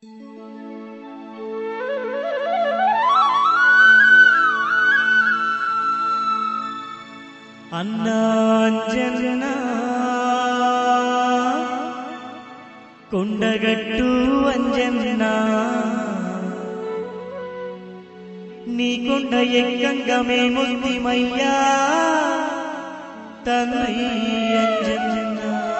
అన్నాంజన కొండగట్టు అంజన్న నీ కొండ ఎక్కంగా మేముద్దిమయ్యా తండ్రి అంజన్న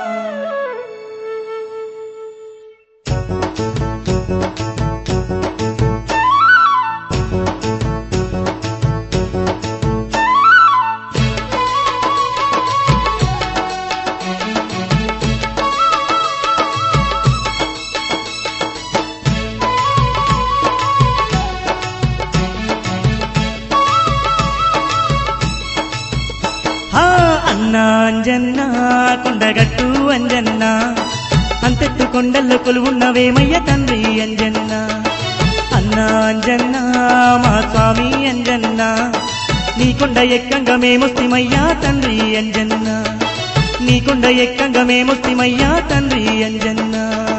హా అన్నా అంజన్న కొండగట్టు అంజన్న అంతెత్తు కొండల్లో కొలువున్నవేమయ్య తండ్రి అంజన్న అన్నా అంజన్న మా స్వామి అంజన్న నీ కొండ ఎక్కంగా మేమొస్తిమయ్యా తండ్రి అంజన్న నీ కొండ ఎక్కంగా మేమొస్తిమయ్యా తండ్రి అంజన్న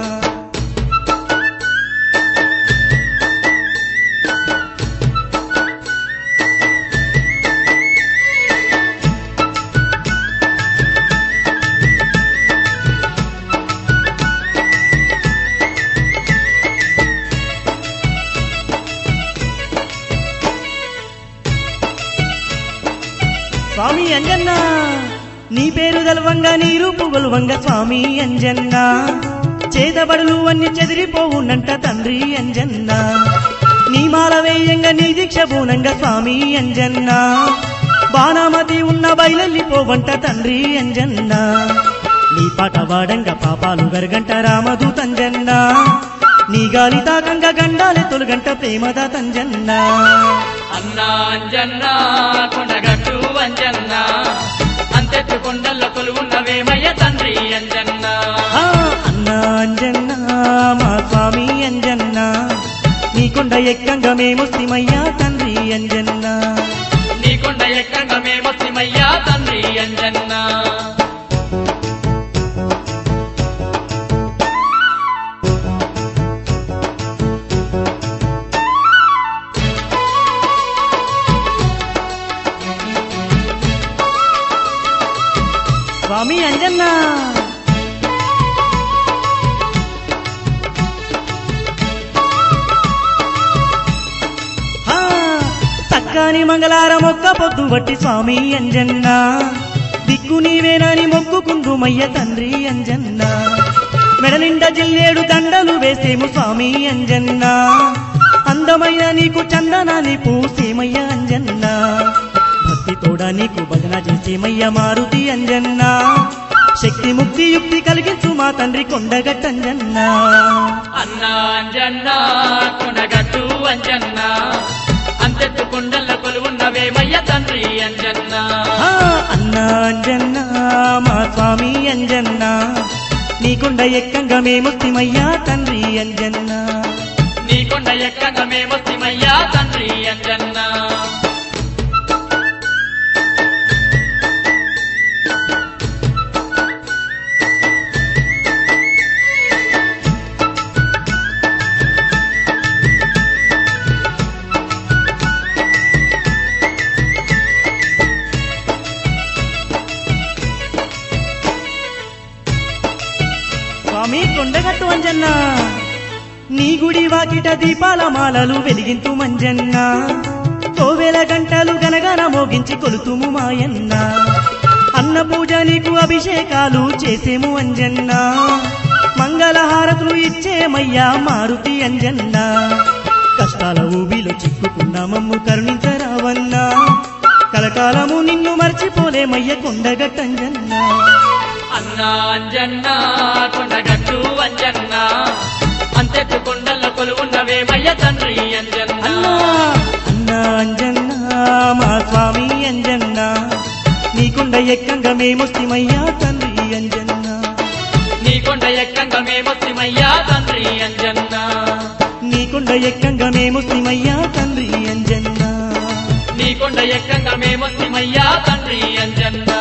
స్వామి అంజన్న నీ పేరు గలవంగా నీ రూపు గొలువంగ స్వామి అంజన్న చేతబడులు అన్ని చెదిరిపోవునంట తండ్రి అంజన్న నీ మాల వేయంగా నీ దీక్ష పూనంగ స్వామి అంజన్న బాణామతి ఉన్న బయలెళ్ళిపోవంట తండ్రి అంజన్న నీ పాట వాడంగా పాపాలు గరగంట రామదూతంజన్న నీ గాలి తాకంగా గండాలే తొలగంట ప్రేమద తంజన్న అన్నా అంజన్న కొండగట్టు అంజన్న అంతెత్తు కొండల్లో కొలువున్నవేమయ్య తండ్రి అంజన్న ఆ అన్నా అంజన్న మా స్వామి అంజన్న నీ కొండ ఎక్కంగా మేమొస్తిమయ్యా తండ్రి అంజన్న నీ కొండ ఎక్కంగా మేమొస్తిమయ్యా తండ్రి అంజన్న స్వామి అంజన్న ఆ, చక్కని మంగళారం ఒక్క పొద్దు బట్టి స్వామి అంజన్న దిక్కు నీవేనని మొక్కుకుందుమయ్య తండ్రి అంజన్న మెడనిండా జిల్లేడు దండలు వేసేము స్వామి అంజన్న అందమైన నీకు చందనాన్ని పూసేమయ్య అంజన్న భక్తి తోడా నీకు భజన చేసేమయ్య మారుతి అంజన్న శక్తి ముక్తి యుక్తి కలిగించు మా తండ్రి కొండగట్టంజన్న అన్నా అంజన్న కొండగట్టు అంజన్న అంతెత్తు కొండల్లో కొలువున్నవేమయ్య తండ్రి అంజన్న ఆ, అన్నా అంజన్న మా స్వామి అంజన్న నీ కొండ ఎక్కంగా మేమొస్తిమయ్యా తండ్రి అంజన్న నీ కొండ ఎక్కంగా మేమొస్తిమయ్యా తండ్రి అంజన్న స్వామి కొండగట్టు అంజన్న నీ గుడి వాకిట దీపాల మాలలు వెలిగింతు మంజన్న కోవెల గంటలు గనగన మోగించి కొలుతుము మాయన్న అన్న పూజ నీకు అభిషేకాలు చేసేము అంజన్న మంగళహారతులు ఇచ్చేమయ్యా మారుతి అంజన్న కష్టాల ఊబిలో చిక్కుకున్న మమ్ము కరుణించరావన్నా కలకాలము నిన్ను మర్చిపోలేమయ్య కొండగట్టంజన్నా అన్నా అంజన్న కొండగట్టు అంజన్న అంతెత్తు కొండల్లో కొలువున్నవేమయ్య తండ్రి అంజన్న అన్నా అన్నా అంజన్న మా స్వామి అంజన్న నీ కొండ ఎక్కంగా మేమొస్తిమయ్యా తండ్రి అంజన్న నీ కొండ ఎక్కంగా మేమొస్తిమయ్యా తండ్రి అంజన్న నీ కొండ ఎక్కంగా మేమొస్తిమయ్యా తండ్రి అంజన్న నీ కొండ ఎక్కంగా మేమొస్తిమయ్యా తండ్రి అంజన్న